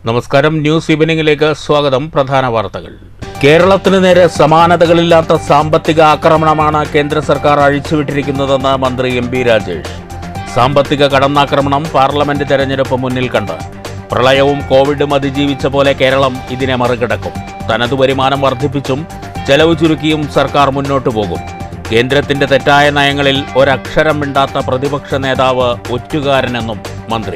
നമസ്കാരം ന്യൂസ് ഈവനിംഗിലേക്ക് സ്വാഗതം പ്രധാന വാർത്തകൾ കേരളത്തിന് നേരെ സമാനതകളില്ലാത്ത സാമ്പത്തിക ആക്രമണമാണ് കേന്ദ്ര സർക്കാർ അഴിച്ചുവിട്ടിരിക്കുന്നതെന്ന് മന്ത്രി എം പി രാജേഷ് സാമ്പത്തിക കടന്നാക്രമണം പാർലമെന്റ് തെരഞ്ഞെടുപ്പ് മുന്നിൽ കണ്ട് പ്രളയവും കോവിഡും അതിജീവിച്ച പോലെ കേരളം ഇതിനെ മറികടക്കും തനതു വരുമാനം വർദ്ധിപ്പിച്ചും ചെലവ് ചുരുക്കിയും സർക്കാർ മുന്നോട്ടു പോകും കേന്ദ്രത്തിന്റെ തെറ്റായ നയങ്ങളിൽ ഒരക്ഷരം മിണ്ടാത്ത പ്രതിപക്ഷ നേതാവ് ഒറ്റുകാരനെന്നും മന്ത്രി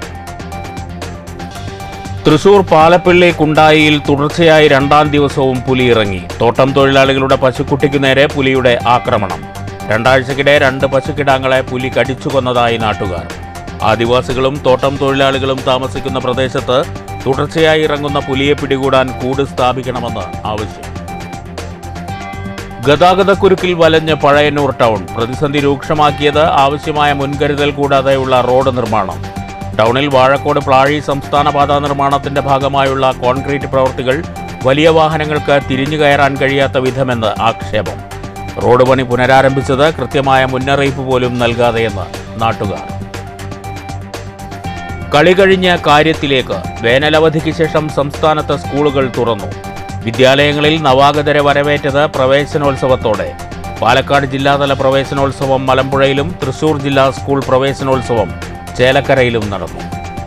തൃശൂർ പാലപ്പിള്ളി കുണ്ടായിയിൽ തുടർച്ചയായി രണ്ടാം ദിവസവും പുലി ഇറങ്ങി തോട്ടം തൊഴിലാളികളുടെ പശുക്കുട്ടിക്കു നേരെ പുലിയുടെ ആക്രമണം രണ്ടാഴ്ചക്കിടെ രണ്ട് പശുക്കിടാങ്ങളെ പുലി കടിച്ചു കൊന്നതായി നാട്ടുകാർ ആദിവാസികളും തോട്ടം തൊഴിലാളികളും താമസിക്കുന്ന പ്രദേശത്ത് തുടർച്ചയായി ഇറങ്ങുന്ന പുലിയെ പിടികൂടാൻ കൂട് സ്ഥാപിക്കണമെന്ന് ആവശ്യം ഗതാഗതക്കുരുക്കിൽ വലഞ്ഞ് പഴയന്നൂർ ടൗൺ പ്രതിസന്ധി രൂക്ഷമാക്കിയത് ആവശ്യമായ മുൻകരുതൽ കൂടാതെയുള്ള റോഡ് നിർമ്മാണം ടൗണിൽ വാഴക്കോട് പ്ലാഴി സംസ്ഥാന പാതാ നിർമ്മാണത്തിന്റെ ഭാഗമായുള്ള കോൺക്രീറ്റ് പ്രവൃത്തികൾ വലിയ വാഹനങ്ങൾക്ക് തിരിഞ്ഞു കയറാൻ കഴിയാത്ത വിധമെന്ന് ആക്ഷേപം റോഡ് പണി പുനരാരംഭിച്ചത് കൃത്യമായ മുന്നറിയിപ്പ് പോലും നൽകാതെയെന്ന് നാട്ടുകാർ കളി കഴിഞ്ഞ കാര്യത്തിലേക്ക് വേനലവധിക്ക് ശേഷം സംസ്ഥാനത്ത് സ്കൂളുകൾ തുറന്നു വിദ്യാലയങ്ങളിൽ നവാഗതരെ വരവേറ്റത് പ്രവേശനോത്സവത്തോടെ പാലക്കാട് ജില്ലാതല പ്രവേശനോത്സവം മലമ്പുഴയിലും തൃശൂർ ജില്ലാ സ്കൂൾ പ്രവേശനോത്സവം ചേലക്കരയിലും നടന്നു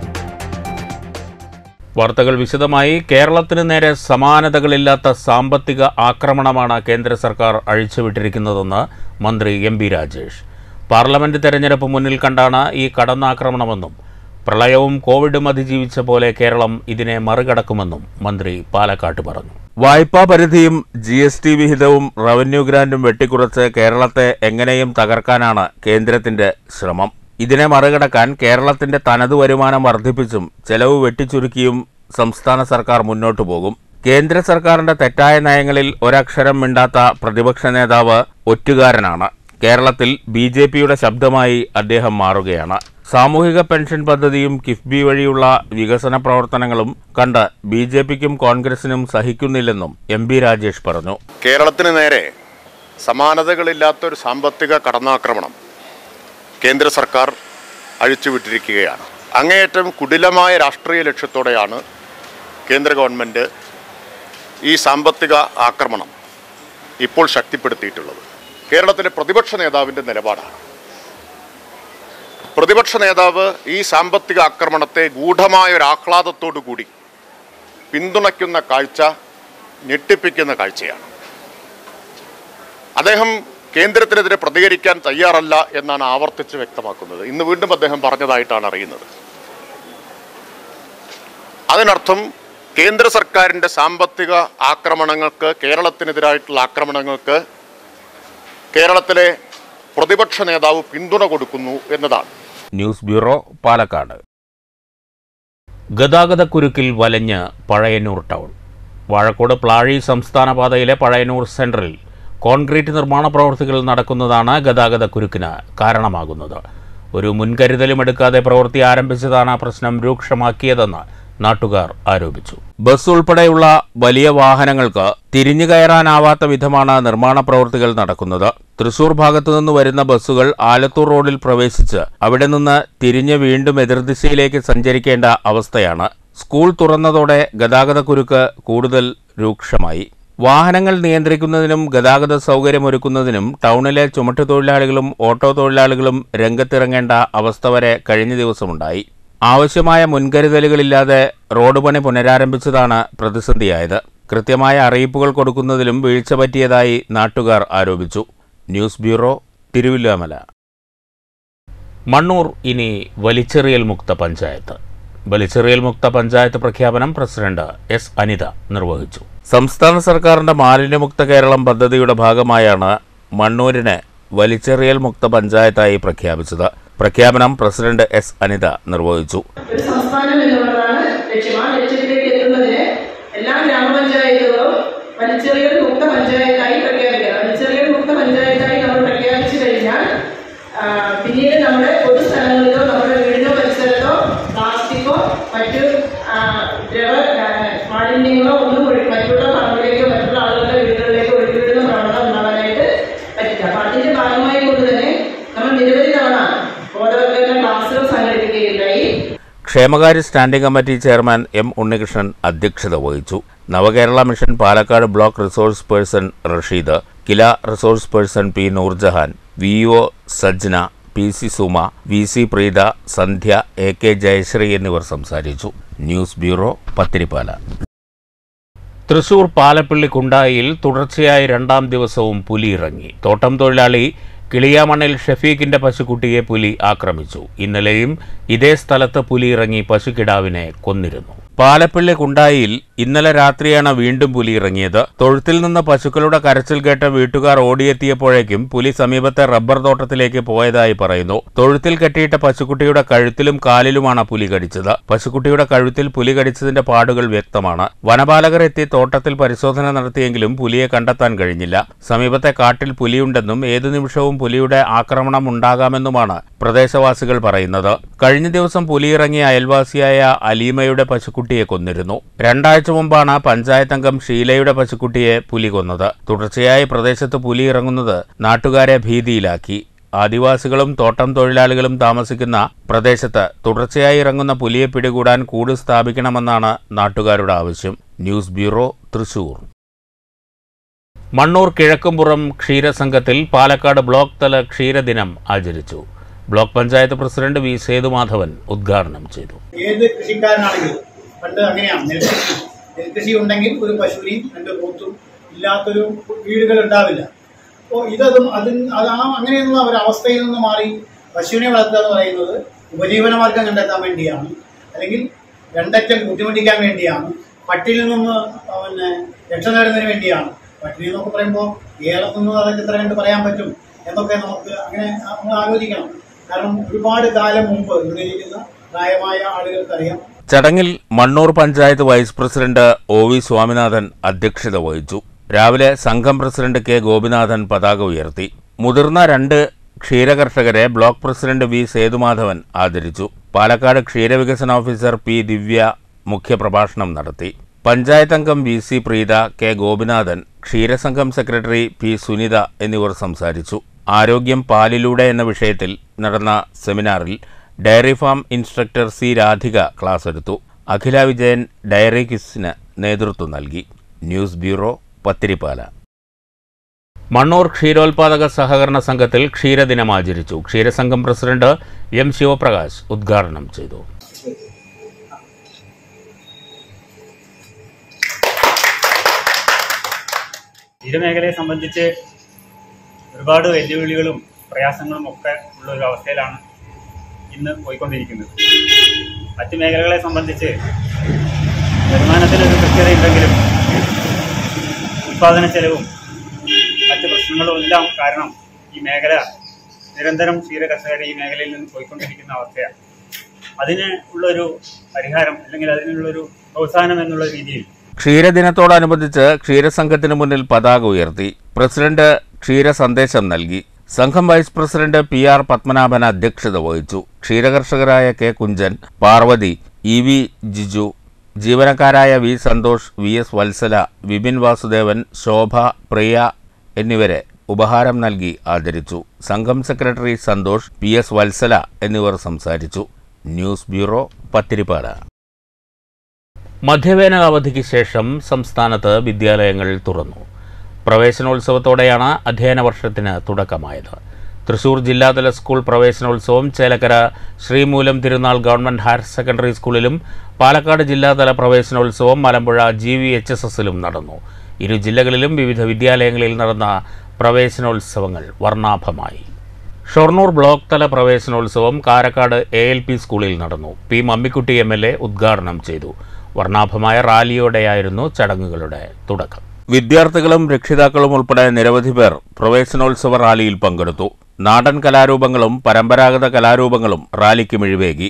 വാർത്തകൾ വിശദമായി കേരളത്തിന് നേരെ സമാനതകളില്ലാത്ത സാമ്പത്തിക ആക്രമണമാണ് കേന്ദ്ര സർക്കാർ അഴിച്ചുവിട്ടിരിക്കുന്നതെന്ന് മന്ത്രി എം ബി രാജേഷ് പാർലമെന്റ് തെരഞ്ഞെടുപ്പ് മുന്നിൽ കണ്ടാണ് ഈ കടന്നാക്രമണമെന്നും പ്രളയവും കോവിഡും അതിജീവിച്ച പോലെ കേരളം ഇതിനെ മറികടക്കുമെന്നും മന്ത്രി പാലക്കാട്ട് പറഞ്ഞു വായ്പാ പരിധിയും ജി എസ് ടി വിഹിതവും റവന്യൂ ഗ്രാന്റും വെട്ടിക്കുറച്ച് കേരളത്തെ എങ്ങനെയും തകർക്കാനാണ് കേന്ദ്രത്തിന്റെ ശ്രമം ഇതിനെ മറികടക്കാൻ കേരളത്തിന്റെ തനതു വരുമാനം വർദ്ധിപ്പിച്ചും ചെലവ് വെട്ടിച്ചുരുക്കിയും സംസ്ഥാന സർക്കാർ മുന്നോട്ടു പോകും കേന്ദ്ര സർക്കാരിന്റെ തെറ്റായ നയങ്ങളിൽ ഒരക്ഷരം മിണ്ടാത്ത പ്രതിപക്ഷ നേതാവ് ഒറ്റുകാരനാണ് കേരളത്തിൽ ബി ജെ പിയുടെ ശബ്ദമായി അദ്ദേഹം മാറുകയാണ് സാമൂഹിക പെൻഷൻ പദ്ധതിയും കിഫ്ബി വഴിയുള്ള വികസന പ്രവർത്തനങ്ങളും കണ്ട് ബി ജെ പിക്കും കോൺഗ്രസിനും സഹിക്കുന്നില്ലെന്നും എം ബി രാജേഷ് പറഞ്ഞു കേരളത്തിന് നേരെ സമാനതകളില്ലാത്തൊരു സാമ്പത്തിക കടന്നാക്രമണം കേന്ദ്ര സർക്കാർ അഴിച്ചുവിട്ടിരിക്കുകയാണ് അങ്ങേയറ്റം കുടിലമായ രാഷ്ട്രീയ ലക്ഷ്യത്തോടെയാണ് കേന്ദ്ര ഗവൺമെൻറ് ഈ സാമ്പത്തിക ആക്രമണം ഇപ്പോൾ ശക്തിപ്പെടുത്തിയിട്ടുള്ളത് കേരളത്തിലെ പ്രതിപക്ഷ നേതാവിൻ്റെ നിലപാടാണ് പ്രതിപക്ഷ നേതാവ് ഈ സാമ്പത്തിക ആക്രമണത്തെ ഗൂഢമായ ഒരു ആഹ്ലാദത്തോടു കൂടി പിന്തുണയ്ക്കുന്ന കാഴ്ച ഞെട്ടിപ്പിക്കുന്ന കാഴ്ചയാണ് അദ്ദേഹം കേന്ദ്രത്തിനെതിരെ പ്രതികരിക്കാൻ തയ്യാറല്ല എന്നാണ് ആവർത്തിച്ച് വ്യക്തമാക്കുന്നത് ഇന്ന് വീണ്ടും അദ്ദേഹം പറഞ്ഞതായിട്ടാണ് അറിയുന്നത് അതിനർത്ഥം കേന്ദ്ര സർക്കാരിൻ്റെ സാമ്പത്തിക ആക്രമണങ്ങൾക്ക് കേരളത്തിനെതിരായിട്ടുള്ള ആക്രമണങ്ങൾക്ക് കേരളത്തിലെ പ്രതിപക്ഷ നേതാവ് പിന്തുണ കൊടുക്കുന്നു എന്നതാണ് ന്യൂസ് ബ്യൂറോ പാലക്കാട് ഗതാഗതക്കുരുക്കിൽ വലഞ്ഞ് പഴയന്നൂർ ടൗൺ വാഴക്കോട് പ്ലാഴി സംസ്ഥാന പാതയിലെ പഴയന്നൂർ സെൻട്രലിൽ കോൺക്രീറ്റ് നിർമ്മാണ പ്രവൃത്തികൾ നടക്കുന്നതാണ് ഗതാഗതക്കുരുക്കിന് കാരണമാകുന്നത് ഒരു മുൻകരുതലും എടുക്കാതെ പ്രവൃത്തി ആരംഭിച്ചതാണ് പ്രശ്നം രൂക്ഷമാക്കിയതെന്ന് നാട്ടുകാർ ആരോപിച്ചു ബസ് ഉൾപ്പെടെയുള്ള വലിയ വാഹനങ്ങൾക്ക് തിരിഞ്ഞു കയറാനാവാത്ത വിധമാണ് നിർമ്മാണ പ്രവൃത്തികൾ നടക്കുന്നത് തൃശൂർ ഭാഗത്തു നിന്ന് വരുന്ന ബസ്സുകൾ ആലത്തൂർ റോഡിൽ പ്രവേശിച്ച് അവിടെ നിന്ന് തിരിഞ്ഞ് വീണ്ടും എതിർദിശയിലേക്ക് സഞ്ചരിക്കേണ്ട അവസ്ഥയാണ് സ്കൂൾ തുറന്നതോടെ ഗതാഗതക്കുരുക്ക് കൂടുതൽ രൂക്ഷമായി വാഹനങ്ങൾ നിയന്ത്രിക്കുന്നതിനും ഗതാഗത സൗകര്യമൊരുക്കുന്നതിനും ടൗണിലെ ചുമട്ടുതൊഴിലാളികളും ഓട്ടോ തൊഴിലാളികളും രംഗത്തിറങ്ങേണ്ട അവസ്ഥ വരെ കഴിഞ്ഞ ദിവസമുണ്ടായി ആവശ്യമായ മുൻകരുതലുകളില്ലാതെ റോഡ് പണി പുനരാരംഭിച്ചതാണ് പ്രതിസന്ധിയായത് കൃത്യമായ അറിയിപ്പുകൾ കൊടുക്കുന്നതിലും വീഴ്ച പറ്റിയതായി നാട്ടുകാർ ആരോപിച്ചു ന്യൂസ് ബ്യൂറോ തിരുവില്ലാമല മണ്ണൂർ ഇനി വലിച്ചെറിയൽ മുക്ത പഞ്ചായത്ത് വലിച്ചെറിയൽ മുക്ത പഞ്ചായത്ത് പ്രഖ്യാപനം പ്രസിഡന്റ് എസ് അനിത നിർവഹിച്ചു സംസ്ഥാന സർക്കാരിന്റെ മാലിന്യമുക്ത കേരളം പദ്ധതിയുടെ ഭാഗമായാണ് മണ്ണൂരിനെ വലിച്ചെറിയൽ മുക്ത പഞ്ചായത്തായി പ്രഖ്യാപിച്ചത് പ്രഖ്യാപനം പ്രസിഡന്റ് എസ് അനിത നിർവഹിച്ചു ഒരു സംസ്ഥാനം എന്നുള്ളതാണ് ലക്ഷ്യം ആ ലക്ഷ്യത്തിലേക്ക് എത്തുന്നതിന് എല്ലാ ഗ്രാമപഞ്ചായത്തുകളും വലിച്ചെറിയൽ മുക്ത പഞ്ചായത്തായി പ്രഖ്യാപിക്കണം വലിച്ചെറിയൽ മുക്ത പഞ്ചായത്തായി നമ്മൾ പ്രഖ്യാപിച്ചു കഴിഞ്ഞാൽ ആ, പിന്നീട് നമ്മുടെ പൊതു സ്ഥലങ്ങളിലോ നമ്മുടെ വീടിനോ പരിസരത്തോ പ്ലാസ്റ്റിക്കോ മറ്റു ആ, ദ്രവ ആ, മാലിന്യങ്ങളോ ഒന്നും ഒഴി- മറ്റുള്ള പറമ്പിലേക്കോ മറ്റുള്ള ആളുകളുടെ വീടുകളിലേക്കോ ഒഴുകിവിടുന്ന പ്രവണത ഉണ്ടാവാനായിട്ട് പറ്റില്ല അപ്പൊ അതിന്റെ ഭാഗമായി കൊണ്ട് തന്നെ നമ്മൾ നിരവധി തവണ ബോധവൽക്കരണ ക്ലാസുകൾ സംഘടിപ്പിക്കുകയുണ്ടായി ക്ഷേമകാര്യ standing committee chairman M Unnikrishnan അധ്യക്ഷത വഹിച്ചു Navakerala mission Palakkad block resource person Rasheed KILA resource person P Noorjahan V O Sajna P C Suma V C Preetha Sandhya A K Jayasree എന്നിവർ സംസാരിച്ചു ന്യൂസ് ബ്യൂറോ പത്തിരിപ്പാല തൃശൂർ പാലപ്പള്ളി കുണ്ടായിൽ തുടർച്ചയായി രണ്ടാം ദിവസവും പുലി ഇറങ്ങി തോട്ടം തൊഴിലാളി കിളിയാമണ്ണിൽ ഷഫീഖിന്റെ പശുക്കുട്ടിയെ പുലി ആക്രമിച്ചു ഇന്നലെയും ഇതേ സ്ഥലത്ത് പുലി ഇറങ്ങി പശുക്കിടാവിനെ കൊന്നിരുന്നു പാലപ്പള്ളി കുണ്ടായിൽ ഇന്നലെ രാത്രിയാണ് വീണ്ടും പുലി ഇറങ്ങിയത് തൊഴുത്തിൽ നിന്ന് പശുക്കളുടെ കരച്ചിൽ കേട്ട വീട്ടുകാർ ഓടിയെത്തിയപ്പോഴേക്കും പുലി സമീപത്തെ റബ്ബർ തോട്ടത്തിലേക്ക് പോയതായി പറയുന്നു തൊഴുത്തിൽ കെട്ടിയിട്ട പശുക്കുട്ടിയുടെ കഴുത്തിലും കാലിലുമാണ് പുലി കടിച്ചത് പശുക്കുട്ടിയുടെ കഴുത്തിൽ പുലി കടിച്ചതിന്റെ പാടുകൾ വ്യക്തമാണ് വനപാലകർ എത്തി തോട്ടത്തിൽ പരിശോധന നടത്തിയെങ്കിലും പുലിയെ കണ്ടെത്താൻ കഴിഞ്ഞില്ല സമീപത്തെ കാട്ടിൽ പുലിയുണ്ടെന്നും ഏതു നിമിഷവും പുലിയുടെ ആക്രമണം ഉണ്ടാകാമെന്നുമാണ് പ്രദേശവാസികൾ പറയുന്നത് കഴിഞ്ഞ ദിവസം പുലിയിറങ്ങിയ അയൽവാസിയായ അലീമയുടെ പശുക്കുട്ടിയെ കൊന്നിരുന്നു രണ്ടാഴ്ച മുമ്പാണ് പഞ്ചായത്ത് അംഗം ഷീലയുടെ പശുക്കുട്ടിയെ പുലി കൊന്നത് തുടർച്ചയായി പ്രദേശത്ത് പുലി ഇറങ്ങുന്നത് നാട്ടുകാരെ ഭീതിയിലാക്കി ആദിവാസികളും തോട്ടം തൊഴിലാളികളും താമസിക്കുന്ന പ്രദേശത്ത് തുടർച്ചയായി ഇറങ്ങുന്ന പുലിയെ പിടികൂടാൻ കൂട് സ്ഥാപിക്കണമെന്നാണ് നാട്ടുകാരുടെ ആവശ്യം ന്യൂസ് ബ്യൂറോ തൃശൂർ മണ്ണൂർ കിഴക്കുംപുറം ക്ഷീരസംഘത്തിൽ പാലക്കാട് ബ്ലോക്ക് തല ക്ഷീരദിനം ആചരിച്ചു block panchayat president V Sethumadhavan ഉദ്ഘാടനം ചെയ്തു ഏത് കൃഷിക്കാരനാണെങ്കിലും പണ്ട് അങ്ങനെയാണ് നെൽകൃഷി നെൽകൃഷി ഉണ്ടെങ്കിൽ ഒരു പശുവിനെയും രണ്ട് പോത്തും ഇല്ലാത്തൊരു വീടുകൾ ഉണ്ടാവില്ല അപ്പോൾ ഇതും അതിന് അത് ആ അങ്ങനെയുള്ള ഒരു അവസ്ഥയിൽ നിന്ന് മാറി പശുവിനെ വളർത്തുക എന്ന് പറയുന്നത് ഉപജീവനമാർഗം കണ്ടെത്താൻ വേണ്ടിയാണ് അല്ലെങ്കിൽ രണ്ടറ്റം കൂട്ടിമുട്ടിക്കാൻ വേണ്ടിയാണ് പട്ടിയിൽ നിന്ന് പിന്നെ രക്ഷ നേടുന്നതിന് വേണ്ടിയാണ് പട്ടിണി എന്നൊക്കെ പറയുമ്പോൾ കേരളത്തിൽ നിന്ന് അതൊക്കെ എത്ര കണ്ട് പറയാൻ പറ്റും എന്നൊക്കെ നമുക്ക് അങ്ങനെ നമ്മൾ ആലോചിക്കണം കാരണം ഒരുപാട് കാലം മുമ്പ് ഇവിടെ ഇരിക്കുന്ന പ്രായമായ ആളുകൾക്കറിയാം ചടങ്ങിൽ Mannur panchayat vice president O V Swaminathan അധ്യക്ഷത വഹിച്ചു രാവിലെ സംഘം പ്രസിഡന്റ് കെ ഗോപിനാഥൻ പതാക ഉയർത്തി മുതിർന്ന രണ്ട് ക്ഷീരകർഷകരെ ബ്ലോക്ക് പ്രസിഡന്റ് വി സേതുമാധവൻ ആദരിച്ചു പാലക്കാട് ക്ഷീരവികസന ഓഫീസർ പി ദിവ്യ മുഖ്യപ്രഭാഷണം നടത്തി പഞ്ചായത്ത് അംഗം V C Preetha K Gopinathan ക്ഷീരസംഘം സെക്രട്ടറി പി സുനിത എന്നിവർ സംസാരിച്ചു ആരോഗ്യം പാലിലൂടെ എന്ന വിഷയത്തിൽ നടന്ന സെമിനാറിൽ dairy farm instructor C Radhika class എടുത്തു അഖില വിജയൻ ഡയറി ക്വിസിന് നേതൃത്വം നൽകി ന്യൂസ് ബ്യൂറോ പത്തിരിപ്പാല മണ്ണൂർ ക്ഷീരോത്പാദക സഹകരണ സംഘത്തിൽ ക്ഷീരദിനം ആചരിച്ചു ക്ഷീരസംഘം പ്രസിഡന്റ് എം ശിവപ്രകാശ് ഉദ്ഘാടനം ചെയ്തു ക്ഷീരമേഖലയെ സംബന്ധിച്ച് ഒരുപാട് വെല്ലുവിളികളും പ്രയാസങ്ങളും ഒക്കെ ഉള്ള ഒരു അവസ്ഥയിലാണ് ഇന്ന് പോയിക്കൊണ്ടിരിക്കുന്നത് മറ്റ് മേഖലകളെ സംബന്ധിച്ച് വരുമാനത്തിനൊരു കൃത്യതയുണ്ടെങ്കിലും ഉത്പാദന ചെലവും മറ്റ് പ്രശ്നങ്ങളും എല്ലാം കാരണം ഈ മേഖല നിരന്തരം ക്ഷീര കർഷകർ ഈ മേഖലയിൽ നിന്ന് പോയിക്കൊണ്ടിരിക്കുന്ന അവസ്ഥയാണ് അതിന് ഉള്ളൊരു പരിഹാരം അല്ലെങ്കിൽ അതിനുള്ളൊരു പ്രോത്സാഹനം എന്നുള്ള രീതിയിൽ ക്ഷീരദിനത്തോടനുബന്ധിച്ച് ക്ഷീരസംഘത്തിന് മുന്നിൽ പതാക ഉയർത്തി പ്രസിഡന്റ് ക്ഷീര സന്ദേശം നൽകി സംഘം vice president P R Padmanabhan അധ്യക്ഷത വഹിച്ചു ക്ഷീരകർഷകരായ K Kunjan Parvathy E V Jiju ജീവനക്കാരായ V Santhosh V S Vatsala Vipin Vasudevan Shobha Priya എന്നിവരെ ഉപഹാരം നൽകി ആദരിച്ചു സംഘം secretary Santhosh P S Vatsala എന്നിവർ സംസാരിച്ചു ന്യൂസ് ബ്യൂറോ പത്തിരിപ്പാല മധ്യവേനൽ അവധിക്ക് ശേഷം സംസ്ഥാനത്ത് വിദ്യാലയങ്ങൾ തുറന്നു പ്രവേശനോത്സവത്തോടെയാണ് അധ്യയന വർഷത്തിന് തുടക്കമായത് തൃശൂർ ജില്ലാതല സ്കൂൾ പ്രവേശനോത്സവം ചേലക്കര ശ്രീമൂലം തിരുനാൾ ഗവൺമെന്റ് ഹയർ സെക്കൻഡറി സ്കൂളിലും പാലക്കാട് ജില്ലാതല പ്രവേശനോത്സവം Malampuzha G V H S എസിലും നടന്നു ഇരു ജില്ലകളിലും വിവിധ വിദ്യാലയങ്ങളിൽ നടന്ന പ്രവേശനോത്സവങ്ങൾ വർണ്ണാഭമായി ഷൊർണൂർ ബ്ലോക്ക് തല പ്രവേശനോത്സവം കാരക്കാട് എ എൽ പി സ്കൂളിൽ നടന്നു P Mammikutty M L A ഉദ്ഘാടനം ചെയ്തു വർണ്ണാഭമായ റാലിയോടെയായിരുന്നു ചടങ്ങുകളുടെ തുടക്കം വിദ്യാർത്ഥികളും രക്ഷിതാക്കളും ഉൾപ്പെടെ നിരവധി പേർ പ്രവേശനോത്സവ റാലിയിൽ പങ്കെടുത്തു നാടൻ കലാരൂപങ്ങളും പരമ്പരാഗത കലാരൂപങ്ങളും റാലിക്ക് മിഴിവേകി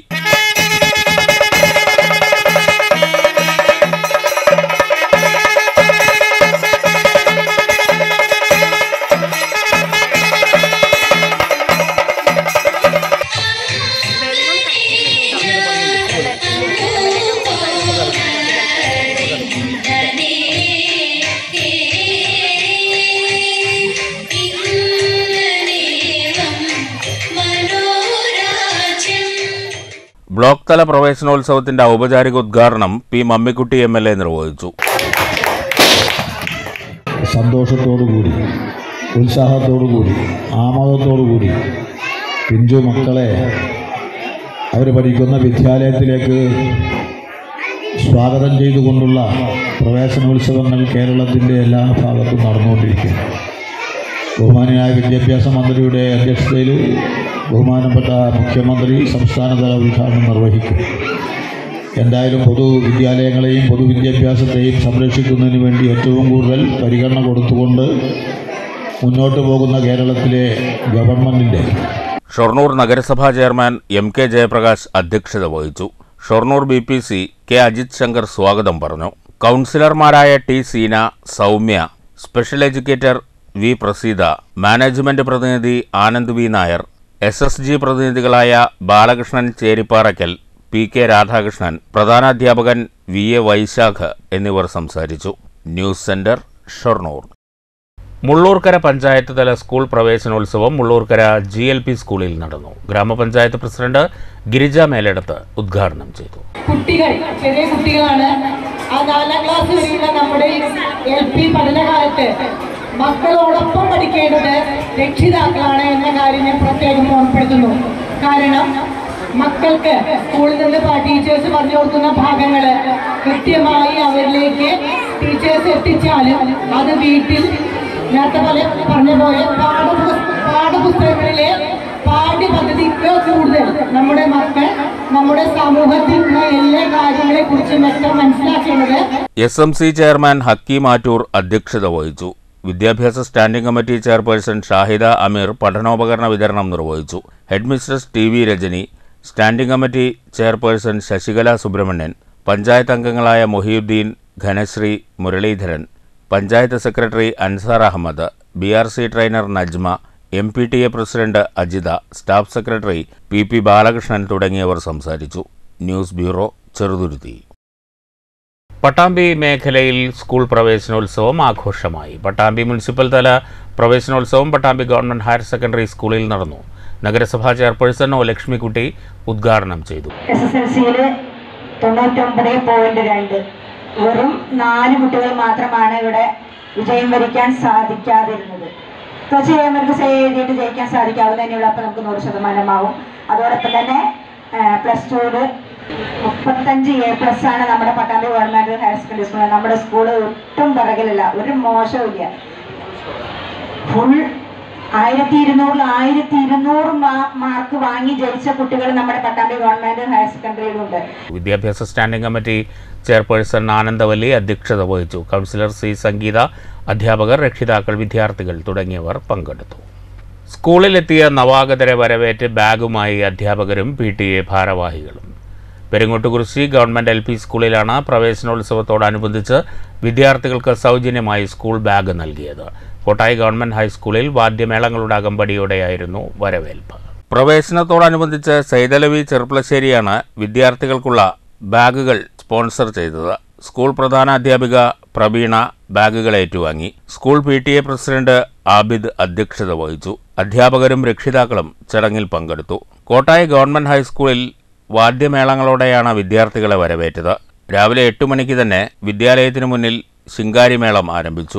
ബ്ലോക്ക് തല പ്രവേശനോത്സവത്തിന്റെ ഔപചാരിക ഉദ്ഘാടനം P Mammikutty M L A നിർവഹിച്ചു സന്തോഷത്തോടുകൂടി ഉത്സാഹത്തോടുകൂടി ആമോദത്തോടുകൂടി പിഞ്ചു മക്കളെ അവർ പഠിക്കുന്ന വിദ്യാലയത്തിലേക്ക് സ്വാഗതം ചെയ്തുകൊണ്ടുള്ള പ്രവേശനോത്സവങ്ങൾ കേരളത്തിൻ്റെ എല്ലാ ഭാഗത്തും നടന്നുകൊണ്ടിരിക്കുന്നു ബഹുമാനായ വിദ്യാഭ്യാസ മന്ത്രിയുടെ അധ്യക്ഷതയിൽ ബഹുമാനപ്പെട്ട മുഖ്യമന്ത്രി സംസ്ഥാനതല ഉദ്ഘാടനം നിർവഹിക്കും എന്തായാലും പൊതുവിദ്യാലയങ്ങളെയും പൊതുവിദ്യാഭ്യാസത്തെയും സംരക്ഷിക്കുന്നതിന് വേണ്ടി ഏറ്റവും കൂടുതൽ പരിഗണന കൊടുത്തുകൊണ്ട് മുന്നോട്ട് പോകുന്ന കേരളത്തിലെ ഗവൺമെൻറ്റിൻ്റെ ഷൊർണൂർ നഗരസഭാ ചെയർമാൻ എം കെ ജയപ്രകാശ് അധ്യക്ഷത വഹിച്ചു Shoranur B P C K Ajith Shankar സ്വാഗതം പറഞ്ഞു കൗൺസിലർമാരായ T Seena Soumya special educator V Praseetha management പ്രതിനിധി Anand V Nair S S G പ്രതിനിധികളായ ബാലകൃഷ്ണൻ ചേരിപ്പാറയ്ക്കൽ പി കെ രാധാകൃഷ്ണൻ പ്രധാനാധ്യാപകൻ വി എ വൈശാഖ് എന്നിവർ സംസാരിച്ചു ന്യൂസ് സെന്റർ ഷൊർണൂർ മുള്ളൂർക്കര പഞ്ചായത്ത് തല സ്കൂൾ പ്രവേശനോത്സവം മുള്ളൂർക്കര ജി എൽ പി സ്കൂളിൽ നടന്നു ഗ്രാമപഞ്ചായത്ത് പ്രസിഡന്റ് ഗിരിജ മേലെടുത്ത് ഉദ്ഘാടനം ചെയ്തു കുട്ടികൾ ചെറിയ കുട്ടികളാണ് ആ നാലാം ക്ലാസ് വരെയുള്ള നമ്മുടെ എൽ പി പഠനകാലത്ത് മക്കളോടൊപ്പം പഠിക്കേണ്ടത് രക്ഷിതാക്കളാണ് എന്ന കാര്യം ഞാൻ പ്രത്യേകം ഓർമ്മപ്പെടുത്തുന്നു കാരണം മക്കൾക്ക് സ്കൂളിൽ നിന്ന് ടീച്ചേഴ്സ് പറഞ്ഞു കൊടുക്കുന്ന ഭാഗങ്ങൾ കൃത്യമായി അവരിലേക്ക് ടീച്ചേഴ്സ് എത്തിച്ചാലും അത് വീട്ടിൽ നേരത്തെ പോലെ പറഞ്ഞ പോലെ പാഠപുസ്ത പാഠപുസ്തകങ്ങളിലെ പാഠ്യപദ്ധതിക്ക് കൂടുതൽ നമ്മുടെ മക്കൾ നമ്മുടെ സമൂഹത്തിലുള്ള എല്ലാ കാര്യങ്ങളെ കുറിച്ചും വ്യക്തം മനസ്സിലാക്കേണ്ടത് S M C chairman Hakeem Attoor അധ്യക്ഷത വഹിച്ചു വിദ്യാഭ്യാസ standing committee chairperson Shahida Ameer പഠനോപകരണ വിതരണം നിർവഹിച്ചു headmistress T V Rajani standing committee chairperson Sasikala Subramanian panchayat അംഗങ്ങളായ Mohiyuddin Ghanasree Muraleedharan panchayat secretary Ansar Ahammed B R C trainer Najma M P T A president Ajitha staff secretary P P Balakrishnan തുടങ്ങിയവർ സംസാരിച്ചു ന്യൂസ് ബ്യൂറോ ചെറുതുരുത്തി പട്ടാമ്പി മേഖലയിൽ സ്കൂൾ പ്രവേശനോത്സവം ആഘോഷമായി പട്ടാമ്പി മുനിസിപ്പൽ തല പ്രവേശനോത്സവം പട്ടാമ്പി ഗവൺമെന്റ് ഹയർ സെക്കൻഡറി സ്കൂളിൽ നടന്നു നഗരസഭാ ചെയർപേഴ്സൺ ഒ ലക്ഷ്മിക്കുട്ടി ഉദ്ഘാടനം ചെയ്തു എസ് എസ് എൽ സിയിൽ തൊണ്ണൂറ്റൊമ്പത് പോയിന്റ് രണ്ട് വെറും നാല് കുട്ടികൾ മാത്രമാണ് ഇവിടെ വിജയം വരിക്കാൻ സാധിക്കാതിരുന്നത് തീർച്ചയായും അവർക്ക് സേ എഴുതിയിട്ട് ജയിക്കാൻ സാധിക്കാവുന്നതിനുള്ള അപ്പം നമുക്ക് നൂറ് ശതമാനമാവും അതോടൊപ്പം തന്നെ പ്ലസ് ടുവിൽ മുപ്പത്തഞ്ച് എ പ്ലസ് ആണ് നമ്മുടെ പട്ടാമ്പി ഗവൺമെന്റ് ഹയർ സെക്കൻഡറി സ്കൂളിൽ നമ്മുടെ സ്കൂൾ ഒട്ടും പിറകിലല്ല ഒരു മോശവും ഇല്ല ഫുൾ ആയിരത്തി ഇരുന്നൂറിൽ ആയിരത്തി ഇരുന്നൂറ് മാർക്ക് വാങ്ങി ജയിച്ച കുട്ടികൾ നമ്മുടെ പട്ടാമ്പി ഗവൺമെന്റ് ഹയർ സെക്കൻഡറിയിലുണ്ട് വിദ്യാഭ്യാസ സ്റ്റാൻഡിംഗ് കമ്മിറ്റി ചെയർപേഴ്സൺ ആനന്ദവല്ലി അധ്യക്ഷത വഹിച്ചു കൗൺസിലർ സി സംഗീത അധ്യാപകർ രക്ഷിതാക്കൾ വിദ്യാർത്ഥികൾ തുടങ്ങിയവർ പങ്കെടുത്തു സ്കൂളിലെത്തിയ നവാഗതരെ വരവേറ്റ് ബാഗുമായി അധ്യാപകരും പി ടി എ ഭാരവാഹികളും പെരുങ്ങോട്ടുകുറിശി ഗവൺമെന്റ് എൽ പി സ്കൂളിലാണ് പ്രവേശനോത്സവത്തോടനുബന്ധിച്ച് വിദ്യാർത്ഥികൾക്ക് സൗജന്യമായി സ്കൂൾ ബാഗ് നൽകിയത് കോട്ടായി ഗവൺമെന്റ് ഹൈസ്കൂളിൽ വാദ്യമേളങ്ങളുടെ അകമ്പടിയോടെയായിരുന്നു വരവേൽപ്പ് പ്രവേശനത്തോടനുബന്ധിച്ച് സൈതലവി ചെറുപ്പളശ്ശേരിയാണ് വിദ്യാർത്ഥികൾക്കുള്ള ബാഗുകൾ സ്പോൺസർ ചെയ്തത് സ്കൂൾ പ്രധാനാധ്യാപിക പ്രവീണ ബാഗുകൾ ഏറ്റുവാങ്ങി school P T A president Abid അധ്യക്ഷത വഹിച്ചു അധ്യാപകരും രക്ഷിതാക്കളും ചടങ്ങിൽ പങ്കെടുത്തു കോട്ടായി ഗവൺമെന്റ് ഹൈസ്കൂളിൽ വാദ്യമേളങ്ങളോടെയാണ് വിദ്യാർത്ഥികളെ വരവേറ്റത് രാവിലെ എട്ട് മണിക്ക് തന്നെ വിദ്യാലയത്തിനു മുന്നിൽ ശിങ്കാരിമേളം ആരംഭിച്ചു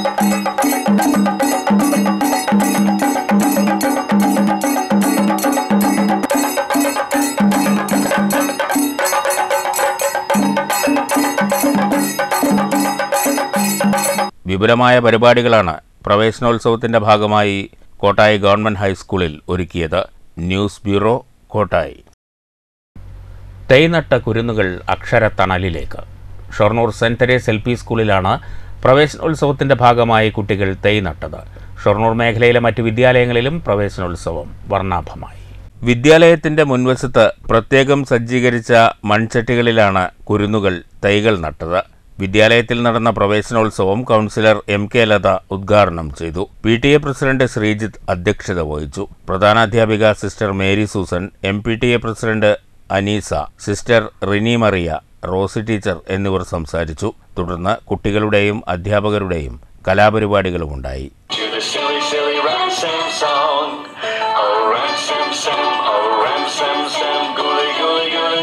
വിപുലമായ പരിപാടികളാണ് പ്രവേശനോത്സവത്തിന്റെ ഭാഗമായി കോട്ടായി ഗവൺമെന്റ് ഹൈസ്കൂളിൽ ഒരുക്കിയത് ന്യൂസ് ബ്യൂറോ കോട്ടായി തൈനട്ട കുരുന്നുകൾ അക്ഷരത്തണലിലേക്ക് Shoranur saint Therese L P സ്കൂളിലാണ് പ്രവേശനോത്സവത്തിന്റെ ഭാഗമായി കുട്ടികൾ തൈ നട്ടത് ഷൊർണൂർ മേഖലയിലെ മറ്റ് വിദ്യാലയങ്ങളിലും പ്രവേശനോത്സവം വർണ്ണാഭമായി വിദ്യാലയത്തിന്റെ മുൻവശത്ത് പ്രത്യേകം സജ്ജീകരിച്ച മൺചട്ടികളിലാണ് കുരുന്നുകൾ തൈകൾ നട്ടത് വിദ്യാലയത്തിൽ നടന്ന പ്രവേശനോത്സവം കൗൺസിലർ എം കെ ലത ഉദ്ഘാടനം ചെയ്തു P T A president Sreejith അധ്യക്ഷത വഹിച്ചു പ്രധാനാധ്യാപിക sister Mary Susan M P T A president Aneesa sister Rini Maria Rosy teacher എന്നിവർ സംസാരിച്ചു തുടർന്ന് കുട്ടികളുടെയും അധ്യാപകരുടെയും കലാപരിപാടികളുമുണ്ടായി to the silly, silly ransom song. Oh, ransom, sam, oh, ransom, sam, gooly, gooly, gooly,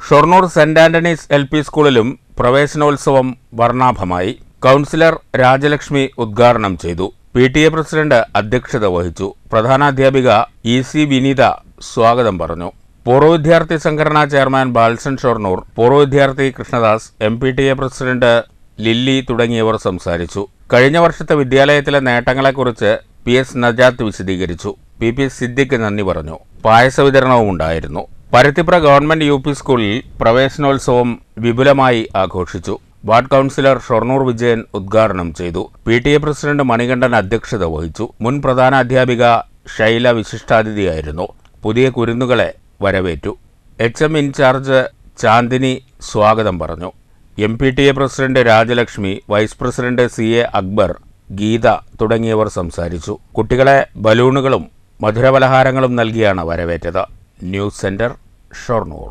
Shoranur saint Antony's L P സ്കൂളിലും പ്രവേശനോത്സവം വർണ്ണാഭമായി councillor Rajalakshmi ഉദ്ഘാടനം ചെയ്തു പി ടി എ പ്രസിഡന്റ് അധ്യക്ഷത വഹിച്ചു പ്രധാനാധ്യാപിക ഇ സി വിനീത സ്വാഗതം പറഞ്ഞു പൂർവ്വ വിദ്യാർത്ഥി സംഘടനാ ചെയർമാൻ ബാൽസൻ ഷൊർണൂർ പൂർവ്വ വിദ്യാർത്ഥി Krishnadas M P T A president Lily തുടങ്ങിയവർ സംസാരിച്ചു കഴിഞ്ഞ വർഷത്തെ വിദ്യാലയത്തിലെ നേട്ടങ്ങളെക്കുറിച്ച് പി എസ് നജാത്ത് വിശദീകരിച്ചു പി പി സിദ്ദിഖ് നന്ദി പറഞ്ഞു പായസ വിതരണവും ഉണ്ടായിരുന്നു പരുത്തിപ്ര ഗവൺമെന്റ് യു പി സ്കൂളിൽ പ്രവേശനോത്സവം വിപുലമായി ആഘോഷിച്ചു വാർഡ് കൗൺസിലർ ഷൊർണൂർ വിജയൻ ഉദ്ഘാടനം ചെയ്തു P T A president Manikandan അധ്യക്ഷത വഹിച്ചു മുൻ പ്രധാന അധ്യാപിക ശൈല വിശിഷ്ടാതിഥിയായിരുന്നു പുതിയ കുരുന്നുകളെ വരവേറ്റു എച്ച് എം ഇൻചാർജ് ചാന്ദിനി സ്വാഗതം പറഞ്ഞു M P T A president Rajalakshmi vice president C A Akbar Geetha തുടങ്ങിയവർ സംസാരിച്ചു കുട്ടികളെ ബലൂണുകളും മധുരപലഹാരങ്ങളും നൽകിയാണ് വരവേറ്റത് ന്യൂസ് സെന്റർ ഷൊർണൂർ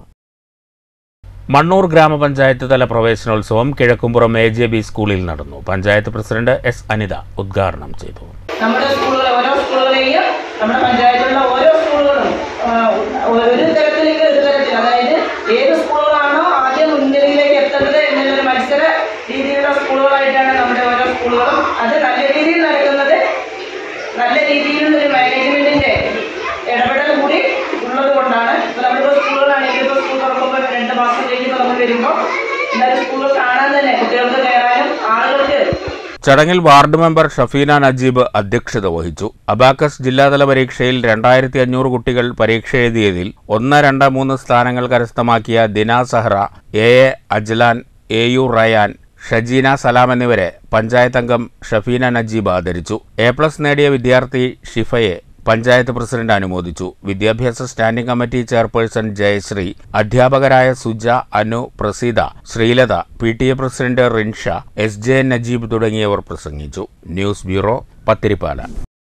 മണ്ണൂർ ഗ്രാമപഞ്ചായത്ത് തല പ്രവേശനോത്സവം കിഴക്കുംപുറം എ ജെ ബി സ്കൂളിൽ നടന്നു പഞ്ചായത്ത് പ്രസിഡന്റ് എസ് അനിത ഉദ്ഘാടനം ചെയ്തു നമ്മുടെ സ്കൂളുകൾ ഓരോ സ്കൂളുകളെയും നമ്മുടെ പഞ്ചായത്തിലുള്ള ഓരോ സ്കൂളുകളും ആ, ഒരു തരത്തിലേക്ക് ഒരു തരത്തിൽ അതായത് ഏത് സ്കൂളുകളാണോ ആദ്യം മുൻനിരയിലേക്ക് എത്തേണ്ടത് എന്നുള്ളൊരു മത്സര രീതിയിലുള്ള സ്കൂളുകളായിട്ടാണ് നമ്മുടെ ഓരോ സ്കൂളുകളും അത് നല്ല രീതിയിൽ നടക്കുന്നത് നല്ല രീതിയിലുള്ള ഒരു മാനേജ്മെന്റിന്റെ ഇടപെടൽ കൂടി ഉള്ളത് കൊണ്ടാണ് ഇപ്പോൾ നമ്മളിപ്പോൾ സ്കൂളുകളാണെങ്കിൽ ഇപ്പോൾ സ്കൂൾ തുറക്കുമ്പോൾ രണ്ട് മാസം കഴിഞ്ഞ് നമ്മൾ വരുമ്പോൾ എന്തായാലും സ്കൂളുകൾ കാണാൻ തന്നെ കുട്ടികൾക്ക് കയറാനും ആളുകൾക്ക് ചടങ്ങിൽ വാർഡ് മെമ്പർ ഷഫീന നജീബ് അധ്യക്ഷത വഹിച്ചു അബാക്കസ് ജില്ലാതല പരീക്ഷയിൽ രണ്ടായിരത്തി അഞ്ഞൂറ് കുട്ടികൾ പരീക്ഷ എഴുതിയതിൽ ഒന്ന് രണ്ട് മൂന്ന് സ്ഥാനങ്ങൾ കരസ്ഥമാക്കിയ Dina Sahra A A Ajlan A U Rayan Shajeena Salam എന്നിവരെ പഞ്ചായത്ത് അംഗം ഷഫീന നജീബ് ആദരിച്ചു എ പ്ലസ് നേടിയ വിദ്യാർത്ഥി ഷിഫയെ പഞ്ചായത്ത് പ്രസിഡന്റ് അനുമോദിച്ചു വിദ്യാഭ്യാസ സ്റ്റാൻഡിംഗ് കമ്മിറ്റി ചെയർപേഴ്സൺ ജയശ്രീ അധ്യാപകരായ Suja Anu Praseetha Sreelatha P T A president Rinsha S J Najeeb തുടങ്ങിയവർ പ്രസംഗിച്ചു ന്യൂസ് ബ്യൂറോ പത്തിരിപ്പാല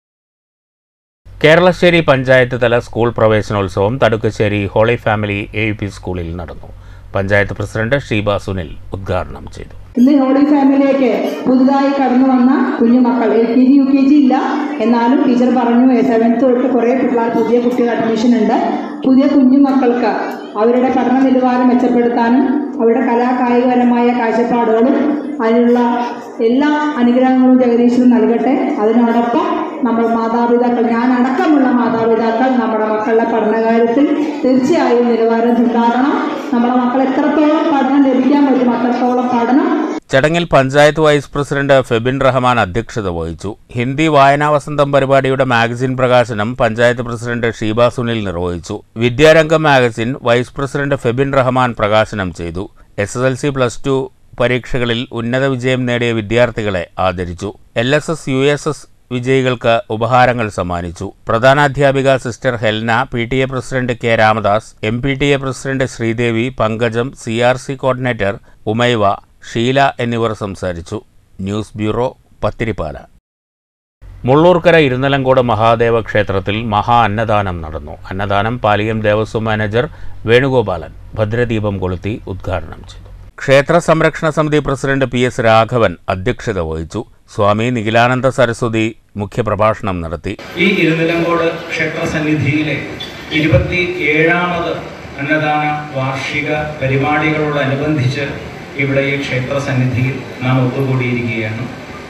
കേരളശ്ശേരി പഞ്ചായത്ത് തല സ്കൂൾ പ്രവേശനോത്സവം Thadukkassery holy family A U P സ്കൂളിൽ നടന്നു പഞ്ചായത്ത് പ്രസിഡന്റ് ഷീബ സുനിൽ ഉദ്ഘാടനം ചെയ്തു ഇന്ന് ഹോളി ഫാമിലിയിലേക്ക് പുതുതായി കടന്നു വന്ന കുഞ്ഞുമക്കൾ L K G U K G ഇല്ല എന്നാലും ടീച്ചർ പറഞ്ഞു സെവൻത്ത് തൊട്ട് കുറേ പിള്ളേർ പുതിയ കുട്ടികൾ അഡ്മിഷൻ ഉണ്ട് പുതിയ കുഞ്ഞുമക്കൾക്ക് അവരുടെ പഠന നിലവാരം മെച്ചപ്പെടുത്താനും അവരുടെ കലാകായികപരമായ കാഴ്ചപ്പാടുകളും അതിനുള്ള എല്ലാ അനുഗ്രഹങ്ങളും ജഗദീശ്വരൻ നൽകട്ടെ അതിനോടൊപ്പം നമ്മൾ മാതാപിതാക്കൾ ഞാൻ അടക്കമുള്ള മാതാപിതാക്കൾ നമ്മുടെ മക്കളുടെ പഠനകാര്യത്തിൽ തീർച്ചയായും നിലവാരം ഉണ്ടാകണം നമ്മുടെ മക്കൾ എത്രത്തോളം പഠനം ലഭിക്കാൻ പറ്റും അത്രത്തോളം പഠനം ചടങ്ങിൽ പഞ്ചായത്ത് വൈസ് പ്രസിഡന്റ് ഫെബിൻ റഹ്മാൻ അധ്യക്ഷത വഹിച്ചു ഹിന്ദി വായനാ വസന്തം പരിപാടിയുടെ മാഗസിൻ പ്രകാശനം പഞ്ചായത്ത് പ്രസിഡന്റ് ഷീബ സുനിൽ നിർവഹിച്ചു Vidyarangam magazine vice president Febin Rahman പ്രകാശനം ചെയ്തു S S L C plus two പരീക്ഷകളിൽ ഉന്നത വിജയം നേടിയ വിദ്യാർത്ഥികളെ ആദരിച്ചു L S S U S S വിജയികൾക്ക് ഉപഹാരങ്ങൾ സമ്മാനിച്ചു പ്രധാനാധ്യാപിക sister Helna P T A president K Ramadas M P T A president Sreedevi Pankajam C R C coordinator Umaiva Sheela എന്നിവർ സംസാരിച്ചു ന്യൂസ് ബ്യൂറോ പത്തിരിപ്പാല മുള്ളൂർക്കര ഇരുന്നലങ്കോട് മഹാദേവ ക്ഷേത്രത്തിൽ മഹാ അന്നദാനം നടന്നു അന്നദാനം പാലിയം ദേവസ്വം മാനേജർ വേണുഗോപാലൻ ഭദ്രദീപം കൊളുത്തി ഉദ്ഘാടനം ചെയ്തു ക്ഷേത്ര സംരക്ഷണ സമിതി പ്രസിഡന്റ് പി എസ് രാഘവൻ അധ്യക്ഷത വഹിച്ചു സ്വാമി നിഖിലാനന്ദ സരസ്വതി മുഖ്യപ്രഭാഷണം നടത്തി ഈ ഇരുനിലങ്കോട് ക്ഷേത്ര സന്നിധിയിലെ ഇരുപത്തി ഏഴാമത് അന്നദാന വാർഷിക പരിപാടികളോടനുബന്ധിച്ച് ഇവിടെ ഈ ക്ഷേത്ര സന്നിധിയിൽ നാം ഒത്തുകൂടിയിരിക്കുകയാണ്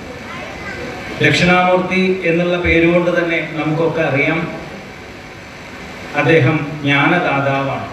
ദക്ഷിണാമൂർത്തി എന്നുള്ള പേരുകൊണ്ട് തന്നെ നമുക്കൊക്കെ അറിയാം അദ്ദേഹം ജ്ഞാനദാതാവാണ്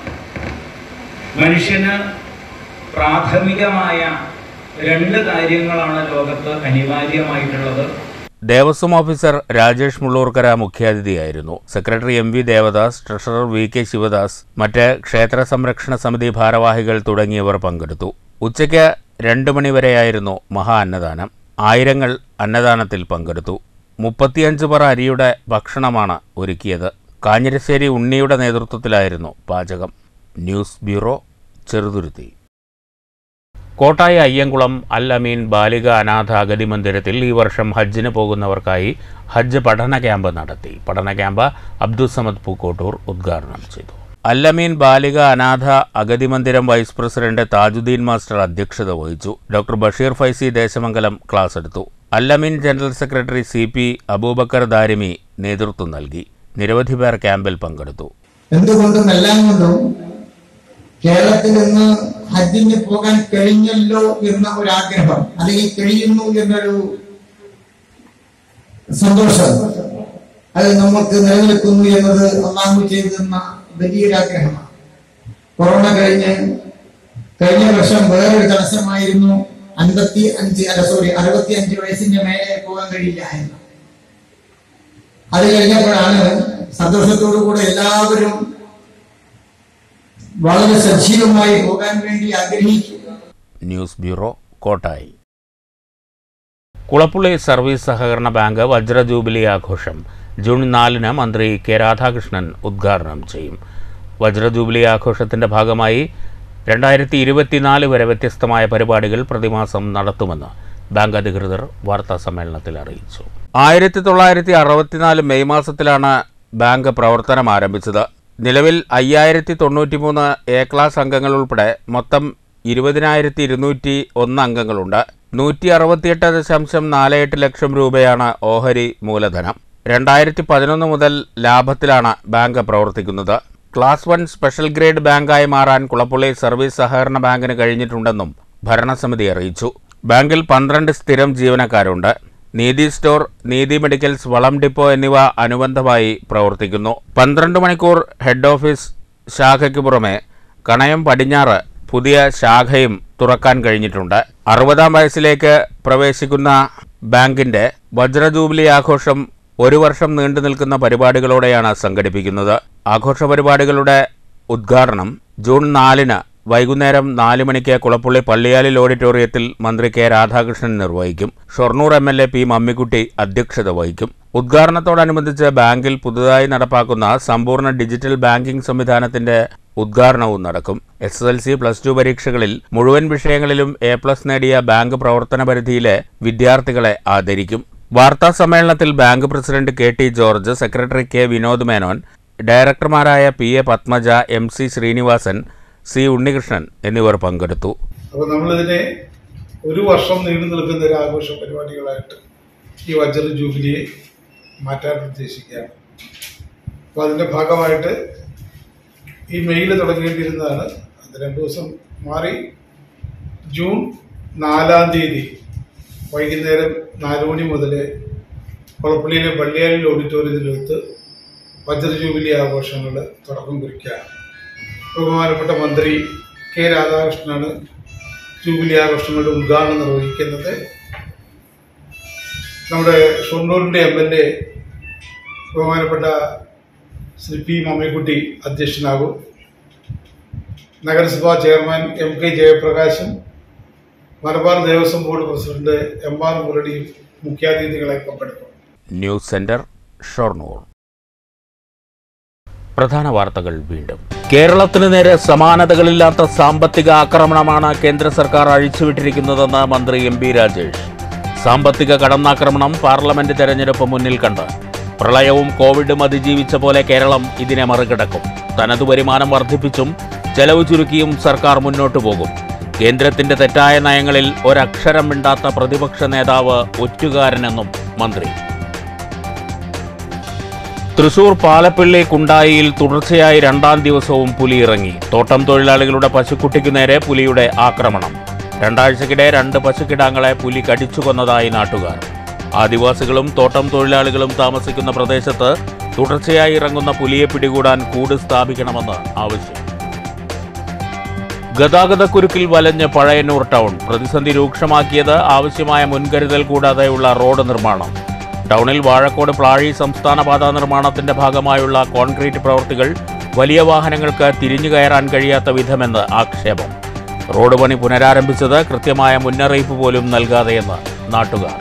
മനുഷ്യന് പ്രാഥമികമായ രണ്ട് കാര്യങ്ങളാണ് ലോകത്ത് അനിവാര്യമായിട്ടുള്ളത് ദേവസ്വം ഓഫീസർ രാജേഷ് മുള്ളൂർക്കര മുഖ്യാതിഥിയായിരുന്നു secretary M V Devadas treasurer V K Sivadas മറ്റ് ക്ഷേത്ര സംരക്ഷണ സമിതി ഭാരവാഹികൾ തുടങ്ങിയവർ പങ്കെടുത്തു ഉച്ചയ്ക്ക് രണ്ട് മണിവരെയായിരുന്നു മഹാ അന്നദാനം ആയിരങ്ങൾ അന്നദാനത്തിൽ പങ്കെടുത്തു മുപ്പത്തിയഞ്ച് പറ അരിയുടെ ഭക്ഷണമാണ് ഒരുക്കിയത് കാഞ്ഞിരശ്ശേരി ഉണ്ണിയുടെ നേതൃത്വത്തിലായിരുന്നു പാചകം ന്യൂസ് ബ്യൂറോ ചെറുതുരുത്തി കോട്ടായി അയ്യങ്കുളം അൽ അമീൻ ബാലിക അനാഥ അഗതി മന്ദിരത്തിൽ ഈ വർഷം ഹജ്ജിന് പോകുന്നവർക്കായി ഹജ്ജ് പഠന ക്യാമ്പ് നടത്തി പഠന ക്യാമ്പ് അബ്ദുസമദ് പൂക്കോട്ടൂർ ഉദ്ഘാടനം ചെയ്തു അൽ അമീൻ ബാലിക അനാഥ അഗതി മന്ദിരം വൈസ് പ്രസിഡന്റ് താജുദ്ദീൻ മാസ്റ്റർ അധ്യക്ഷത വഹിച്ചു ഡോക്ടർ ബഷീർ ഫൈസി ദേശമംഗലം ക്ലാസ് എടുത്തു Al Ameen general secretary C P Aboobacker Darimi നേതൃത്വം നൽകി നിരവധി പേർ ക്യാമ്പിൽ പങ്കെടുത്തു എന്തുകൊണ്ടും എല്ലാം കൊണ്ടും കേരളത്തിൽ നിന്ന് ഹജ്ജിന് പോകാൻ കഴിഞ്ഞല്ലോ എന്ന ഒരു ആഗ്രഹം അല്ലെങ്കിൽ കഴിയുന്നു എന്നൊരു സന്തോഷം അത് നമുക്ക് നിലനിൽക്കുന്നു എന്നത് അള്ളാഹു ചെയ്തു തന്ന വലിയൊരു ആഗ്രഹമാണ് കൊറോണ കഴിഞ്ഞ് കഴിഞ്ഞ വർഷം വേറൊരു തടസ്സമായിരുന്നു അൻപത്തി അഞ്ച് അല്ല സോറി അറുപത്തി അഞ്ച് വയസ്സിന്റെ മേലെ പോകാൻ കഴിയില്ല എന്ന് അത് കഴിഞ്ഞപ്പോഴാണ് സന്തോഷത്തോടു കൂടെ എല്ലാവരും വളരെ സജീവമായി പോകാൻ വേണ്ടി ആഗ്രഹിക്കുക news bureau Kottayi Kulappully service സഹകരണ ബാങ്ക് വജ്ര ജൂബിലി ആഘോഷം ജൂൺ നാലിന് മന്ത്രി കെ രാധാകൃഷ്ണൻ ഉദ്ഘാടനം ചെയ്യും വജ്ര ജൂബിലി ആഘോഷത്തിന്റെ ഭാഗമായി രണ്ടായിരത്തി ഇരുപത്തിനാല് വരെ വ്യത്യസ്തമായ പരിപാടികൾ പ്രതിമാസം നടത്തുമെന്ന് ബാങ്ക് അധികൃതർ വാർത്താ സമ്മേളനത്തിൽ അറിയിച്ചു ആയിരത്തി തൊള്ളായിരത്തി അറുപത്തിനാല് മെയ് മാസത്തിലാണ് ബാങ്ക് പ്രവർത്തനം ആരംഭിച്ചത് നിലവിൽ അയ്യായിരത്തി തൊണ്ണൂറ്റിമൂന്ന് എ ക്ലാസ് അംഗങ്ങൾ ഉൾപ്പെടെ മൊത്തം ഇരുപതിനായിരത്തി ഇരുന്നൂറ്റി ഒന്ന് അംഗങ്ങളുണ്ട് നൂറ്റി അറുപത്തിയെട്ട് ദശാംശം നാല് എട്ട് ലക്ഷം രൂപയാണ് ഓഹരി മൂലധനം രണ്ടായിരത്തി പതിനൊന്ന് മുതൽ ലാഭത്തിലാണ് ബാങ്ക് പ്രവർത്തിക്കുന്നത് ക്ലാസ് വൺ സ്പെഷ്യൽ ഗ്രേഡ് ബാങ്കായി മാറാൻ കുളപ്പുള്ളി സർവീസ് സഹകരണ ബാങ്കിന് കഴിഞ്ഞിട്ടുണ്ടെന്നും ഭരണസമിതി അറിയിച്ചു ബാങ്കിൽ പന്ത്രണ്ട് സ്ഥിരം ജീവനക്കാരുണ്ട് നീതി സ്റ്റോർ നീതി മെഡിക്കൽസ് വളം ഡിപ്പോ എന്നിവ അനുബന്ധമായി പ്രവർത്തിക്കുന്നു പന്ത്രണ്ട് മണിക്കൂർ ഹെഡ് ഓഫീസ് ശാഖയ്ക്ക് പുറമെ കണയം പടിഞ്ഞാറ് പുതിയ ശാഖയും തുറക്കാൻ കഴിഞ്ഞിട്ടുണ്ട് അറുപതാം വയസ്സിലേക്ക് പ്രവേശിക്കുന്ന ബാങ്കിന്റെ വജ്ര ജൂബിലി ആഘോഷം ഒരു വർഷം നീണ്ടു നിൽക്കുന്ന പരിപാടികളോടെയാണ് സംഘടിപ്പിക്കുന്നത് ആഘോഷ പരിപാടികളുടെ ഉദ്ഘാടനം ജൂൺ നാലിന് വൈകുന്നേരം നാല് മണിക്ക് കുളപ്പുള്ളി പള്ളിയാലിൽ ഓഡിറ്റോറിയത്തിൽ മന്ത്രി കെ രാധാകൃഷ്ണൻ നിർവഹിക്കും Shoranur M L A P Mammikutty അധ്യക്ഷത വഹിക്കും ഉദ്ഘാടനത്തോടനുബന്ധിച്ച് ബാങ്കിൽ പുതുതായി നടപ്പാക്കുന്ന സമ്പൂർണ്ണ ഡിജിറ്റൽ ബാങ്കിംഗ് സംവിധാനത്തിന്റെ ഉദ്ഘാടനവും നടക്കും S S L C plus two പരീക്ഷകളിൽ മുഴുവൻ വിഷയങ്ങളിലും എ പ്ലസ് നേടിയ ബാങ്ക് പ്രവർത്തന പരിധിയിലെ വിദ്യാർത്ഥികളെ ആദരിക്കും വാർത്താ സമ്മേളനത്തിൽ bank president K T George secretary K Vinod Menon ഡയറക്ടർമാരായ P A Padmaja M C Srinivasan C Unnikrishnan എന്നിവർ പങ്കെടുത്തു അപ്പോൾ നമ്മളിതിനെ ഒരു വർഷം നീണ്ടു നിൽക്കുന്ന ഒരു ആഘോഷ പരിപാടികളായിട്ട് ഈ വജ്ര ജൂബിലിയെ മാറ്റാൻ ഉദ്ദേശിക്കുകയാണ് അപ്പോൾ അതിൻ്റെ ഭാഗമായിട്ട് ഈ മെയിൽ തുടങ്ങേണ്ടിയിരുന്നതാണ് അത് രണ്ട് ദിവസം മാറി ജൂൺ നാലാം തീയതി വൈകുന്നേരം നാല് മണി മുതൽ കുളപ്പള്ളിയിലെ പള്ളിയാലിൽ ഓഡിറ്റോറിയത്തിൽ വെച്ച് വജ്ര ജൂബിലി ആഘോഷങ്ങൾ തുടക്കം കുറിക്കുകയാണ് ബഹുമാനപ്പെട്ട മന്ത്രി കെ രാധാകൃഷ്ണനാണ് ജൂബിലി ആഘോഷങ്ങളുടെ ഉദ്ഘാടനം നിർവഹിക്കുന്നത് നമ്മുടെ ഷൊർണൂരിൻ്റെ എം എൽ എ ബഹുമാനപ്പെട്ട ശ്രീ പി മമ്മിക്കുട്ടി അധ്യക്ഷനാകും നഗരസഭാ ചെയർമാൻ എം കെ ജയപ്രകാശും Malabar Devaswom board president M R മുരളിയും മുഖ്യാതിഥികളെ പങ്കെടുക്കും ന്യൂസ് സെന്റർ ഷൊർണൂർ പ്രധാന വാർത്തകൾ വീണ്ടും കേരളത്തിന് നേരെ സമാനതകളില്ലാത്ത സാമ്പത്തിക ആക്രമണമാണ് കേന്ദ്ര സർക്കാർ അഴിച്ചുവിട്ടിരിക്കുന്നതെന്ന് മന്ത്രി എം പി രാജേഷ് സാമ്പത്തിക കടന്നാക്രമണം പാർലമെന്റ് തെരഞ്ഞെടുപ്പ് മുന്നിൽ കണ്ട് പ്രളയവും കോവിഡും അതിജീവിച്ച പോലെ കേരളം ഇതിനെ മറികടക്കും തനതു വരുമാനം വർദ്ധിപ്പിച്ചും ചെലവ് ചുരുക്കിയും സർക്കാർ മുന്നോട്ടു പോകും കേന്ദ്രത്തിന്റെ തെറ്റായ നയങ്ങളിൽ ഒരക്ഷരം മിണ്ടാത്ത പ്രതിപക്ഷ നേതാവ് ഒറ്റുകാരനെന്നും മന്ത്രി തൃശൂർ പാലപ്പിള്ളി കുണ്ടായിയിൽ തുടർച്ചയായി രണ്ടാം ദിവസവും പുലി ഇറങ്ങി തോട്ടം തൊഴിലാളികളുടെ പശുക്കുട്ടിക്കു നേരെ പുലിയുടെ ആക്രമണം രണ്ടാഴ്ചക്കിടെ രണ്ട് പശുക്കിടാങ്ങളെ പുലി കടിച്ചു കൊന്നതായി നാട്ടുകാർ ആദിവാസികളും തോട്ടം തൊഴിലാളികളും താമസിക്കുന്ന പ്രദേശത്ത് തുടർച്ചയായി ഇറങ്ങുന്ന പുലിയെ പിടികൂടാൻ കൂട് സ്ഥാപിക്കണമെന്ന് ആവശ്യം ഗതാഗതക്കുരുക്കിൽ വലഞ്ഞ് പഴയന്നൂർ ടൗൺ പ്രതിസന്ധി രൂക്ഷമാക്കിയത് ആവശ്യമായ മുൻകരുതൽ കൂടാതെയുള്ള റോഡ് നിർമ്മാണം ടൗണിൽ വാഴക്കോട് പ്ലാഴി സംസ്ഥാന പാതാ നിർമ്മാണത്തിന്റെ ഭാഗമായുള്ള കോൺക്രീറ്റ് പ്രവൃത്തികൾ വലിയ വാഹനങ്ങൾക്ക് തിരിഞ്ഞു കയറാൻ കഴിയാത്ത വിധമെന്ന് ആക്ഷേപം റോഡ് പണി പുനരാരംഭിച്ചത് കൃത്യമായ മുന്നറിയിപ്പ് പോലും നൽകാതെയെന്ന് നാട്ടുകാർ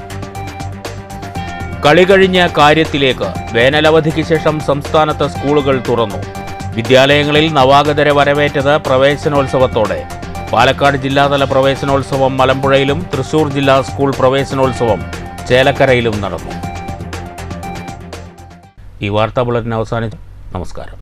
കളി കഴിഞ്ഞ കാര്യത്തിലേക്ക് വേനലവധിക്ക് ശേഷം സംസ്ഥാനത്ത് സ്കൂളുകൾ തുറന്നു വിദ്യാലയങ്ങളിൽ നവാഗതരെ വരവേറ്റത് പ്രവേശനോത്സവത്തോടെ പാലക്കാട് ജില്ലാതല പ്രവേശനോത്സവം മലമ്പുഴയിലും തൃശൂർ ജില്ലാ സ്കൂൾ പ്രവേശനോത്സവം ചേലക്കരയിലും നടന്നു ഈ വാർത്താ ബുള്ളറ്റിൻ അവസാനിച്ചു നമസ്കാരം